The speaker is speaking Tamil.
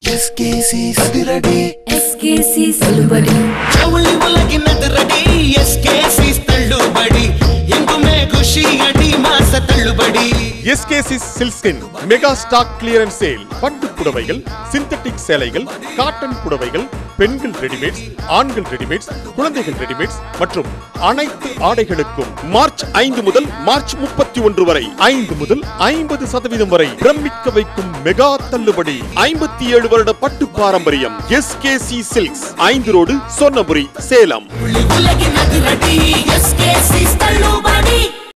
எஸ்கேசி அதிரடி எஸ்கேசி செல்லுபடி ஜவுளி உலகின் அதிரடி எஸ்கேசி தள்ளுபடி எங்குமே குஷி அடி மாச தள்ளுபடி எஸ்கேசி சில்ஸ்கின் மெகா ஸ்டாக் கிளியரன்ஸ் சேல் பட்டு புடவைகள் சிந்தட்டிக் சேலைகள் காட்டன் புடவைகள் பெண்கள் ரெடிமேட்ஸ் ஆண்கள் ரெடிமேட்ஸ் குழந்தைகள் ரெடிமேட்ஸ் மற்றும் அனைத்து ஆடைகளுக்கும் மார்ச் ஐந்து முதல் மார்ச் முப்பத்தி ஒன்று வரை ஐந்து முதல் ஐம்பது சதவீதம் வரை பிரமிக்க வைக்கும் மெகா தள்ளுபடி ஐம்பத்தி ஏழு வருட பட்டு பாரம்பரியம் எஸ்கேசி சில்க்ஸ் ஐந்து ரோடு சொர்ணபுரி சேலம் உலகின் அதிரடி எஸ்கேசி தள்ளுபடி